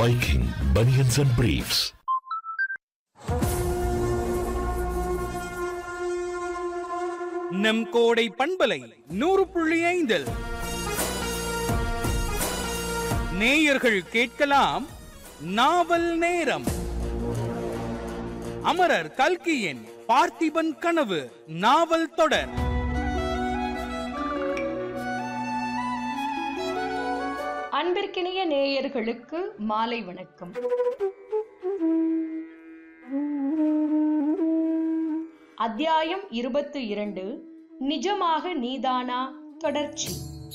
Viking Bunions and Briefs. நம் கோடை பண்பலை நூறு புள்ளி ஐந்தில் நேயர்கள் கேட்கலாம் நாவல் நேரம் அமரர் கல்கியின் பார்த்திபன் கனவு நாவல் தொடர் அன்பிற்கினிய நேயர்களுக்கு மாலை வணக்கம் அத்தியாயம் இருபத்து இரண்டு நிஜமாக நீதானா தொடர்ச்சி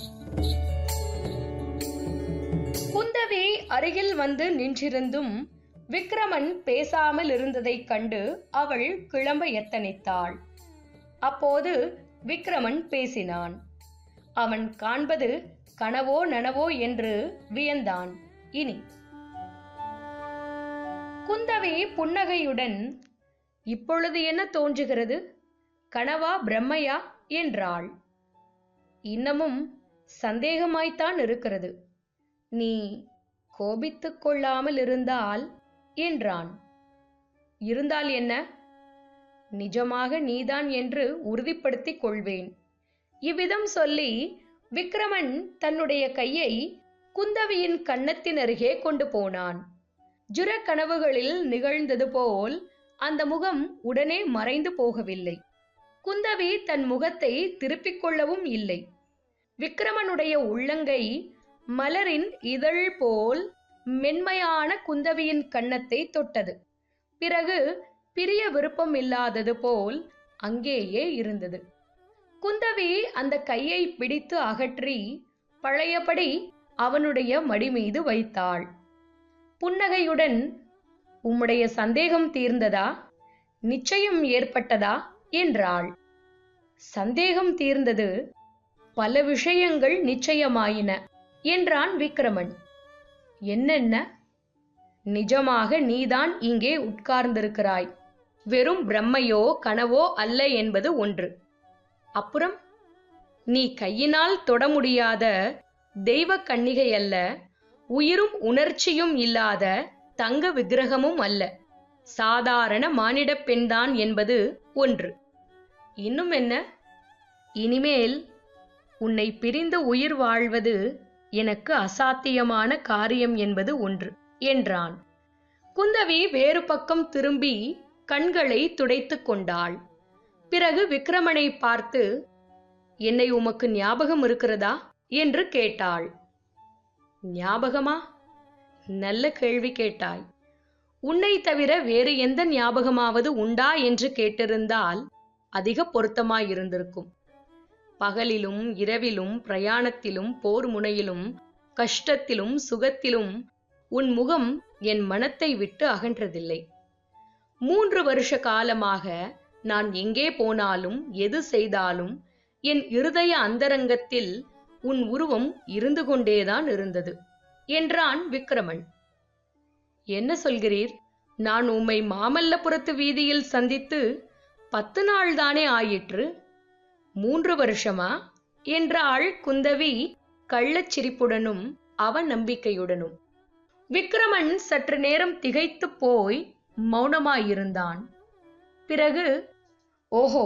குந்தவி அருகில் வந்து நின்றிருந்தும் விக்ரமன் பேசாமல் இருந்ததைக் கண்டு அவள் கிளம்ப எத்தனித்தாள் அப்போது விக்ரமன் பேசினான் அவன் காண்பது கனவோ நனவோ என்று வியந்தான் இனி குந்தவி புன்னகையுடன் இப்பொழுது என்ன தோன்றுகிறது கனவா பிரம்மையா என்றாள் இன்னமும் சந்தேகமாய்த்தான் இருக்கிறது நீ கோபித்துக் கொள்ளாமல் இருந்தால் என்றான் இருந்தால் என்ன நிஜமாக நீதான் என்று உறுதிப்படுத்திக் கொள்வேன் இவ்விதம் சொல்லி விக்ரமன் தன்னுடைய கையை குந்தவியின் கன்னத்தின் அருகே கொண்டு போனான் ஜுர கனவுகளில் நிகழ்ந்தது போல் அந்த முகம் உடனே மறைந்து போகவில்லை குந்தவி தன் முகத்தை திருப்பிக் கொள்ளவும் இல்லை விக்ரமனுடைய உள்ளங்கை மலரின் இதழ் போல் மென்மையான குந்தவியின் கன்னத்தை தொட்டது பிறகு பிரிய விருப்பம் இல்லாதது போல் அங்கேயே இருந்தது குந்தவி அந்த கையை பிடித்து அகற்றி பழையபடி அவனுடைய மடி மீது வைத்தாள் புன்னகையுடன் உம்முடைய சந்தேகம் தீர்ந்ததா நிச்சயம் ஏற்பட்டதா என்றாள் சந்தேகம் தீர்ந்தது பல விஷயங்கள் நிச்சயமாயின என்றான் விக்ரமன் என்னென்ன நிஜமாக நீதான் இங்கே உட்கார்ந்திருக்கிறாய் வெறும் பிரம்மையோ கனவோ அல்ல என்பது ஒன்று அப்புறம் நீ கையினால் தொட முடியாத தெய்வ கன்னிகை அல்ல உயிரும் உணர்ச்சியும் இல்லாத தங்க விக்கிரகமும் அல்ல சாதாரண மானிடப் பெண்தான் என்பது ஒன்று இன்னும் என்ன இனிமேல் உன்னை பிரிந்து உயிர் வாழ்வது எனக்கு அசாத்தியமான காரியம் என்பது ஒன்று என்றான் குந்தவி வேறு பக்கம் திரும்பி கண்களை துடைத்துக் கொண்டாள் பிறகு விக்ரமனை பார்த்து என்னை உமக்கு ஞாபகம் இருக்கிறதா என்று கேட்டாள் ஞாபகமா நல்ல கேள்வி கேட்டாய் உன்னை தவிர வேறு எந்த ஞாபகமாவது உண்டா என்று கேட்டிருந்தால் அதிக பொருத்தமாயிருந்திருக்கும் பகலிலும் இரவிலும் பிரயாணத்திலும் போர் முனையிலும் கஷ்டத்திலும் சுகத்திலும் உன் முகம் என் மனத்தை விட்டு அகன்றதில்லை மூன்று வருஷ காலமாக நான் எங்கே போனாலும் எது செய்தாலும் என் இருதய அந்தரங்கத்தில் உன் உருவம் இருந்து கொண்டேதான் இருந்தது என்றான் விக்ரமன் என்ன சொல்கிறீர் நான் உம்மை மாமல்லபுரத்து வீதியில் சந்தித்து பத்து நாள் தானே ஆயிற்று மூன்று வருஷமா என்றாள் குந்தவி கள்ளச் சிரிப்புடனும் அவன் நம்பிக்கையுடனும் விக்ரமன் சற்று நேரம் திகைத்துப் போய் மௌனமாயிருந்தான் பிறகு ஓஹோ